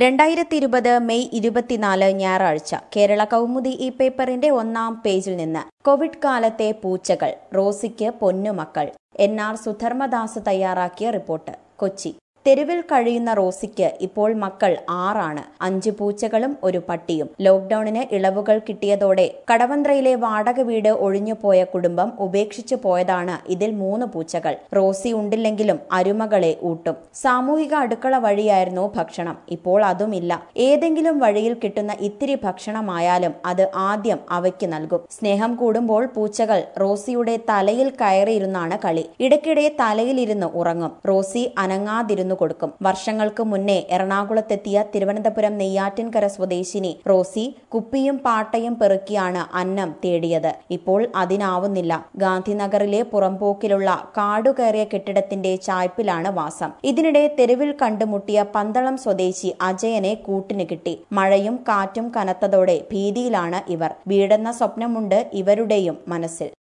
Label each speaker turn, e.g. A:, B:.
A: രണ്ടായിരത്തി ഇരുപത് മെയ് ഇരുപത്തിനാല് ഞായറാഴ്ച കേരള കൗമുദി ഈ പേപ്പറിന്റെ ഒന്നാം പേജിൽ നിന്ന് കോവിഡ് കാലത്തെ പൂച്ചകൾ റോസിക്ക് പൊന്നുമക്കൾ എൻ ആർ സുധർമ്മദാസ് തയ്യാറാക്കിയ റിപ്പോർട്ട് കൊച്ചി തെരുവിൽ കഴിയുന്ന റോസിക്ക് ഇപ്പോൾ മക്കൾ ആറാണ് അഞ്ച് പൂച്ചകളും ഒരു പട്ടിയും ലോക്ഡൌണിന് ഇളവുകൾ കിട്ടിയതോടെ കടവന്ത്രയിലെ വാടക വീട് ഒഴിഞ്ഞുപോയ കുടുംബം ഉപേക്ഷിച്ചു പോയതാണ് ഇതിൽ മൂന്ന് പൂച്ചകൾ റോസി ഉണ്ടില്ലെങ്കിലും അരുമകളെ ഊട്ടും സാമൂഹിക അടുക്കള വഴിയായിരുന്നു ഭക്ഷണം ഇപ്പോൾ അതുമില്ല ഏതെങ്കിലും വഴിയിൽ കിട്ടുന്ന ഇത്തിരി ഭക്ഷണമായാലും അത് ആദ്യം അവയ്ക്ക് നൽകും സ്നേഹം കൂടുമ്പോൾ പൂച്ചകൾ റോസിയുടെ തലയിൽ കയറിയിരുന്നാണ് കളി ഇടയ്ക്കിടെ തലയിലിരുന്ന് ഉറങ്ങും റോസി അനങ്ങാതിരുന്നു കൊടുക്കും വർഷങ്ങൾക്ക് മുന്നേ എറണാകുളത്തെത്തിയ തിരുവനന്തപുരം നെയ്യാറ്റിൻകര സ്വദേശിനി റോസി കുപ്പിയും പാട്ടയും പെറുക്കിയാണ് അന്നം തേടിയത് ഇപ്പോൾ അതിനാവുന്നില്ല ഗാന്ധിനഗറിലെ പുറംപോക്കിലുള്ള കാടുകയറിയ കെട്ടിടത്തിന്റെ ചായ്പിലാണ് വാസം ഇതിനിടെ തെരുവിൽ കണ്ടുമുട്ടിയ പന്തളം സ്വദേശി അജയനെ കൂട്ടിന് കിട്ടി മഴയും കാറ്റും കനത്തതോടെ ഭീതിയിലാണ് ഇവർ വീടെന്ന സ്വപ്നമുണ്ട് ഇവരുടെയും മനസ്സിൽ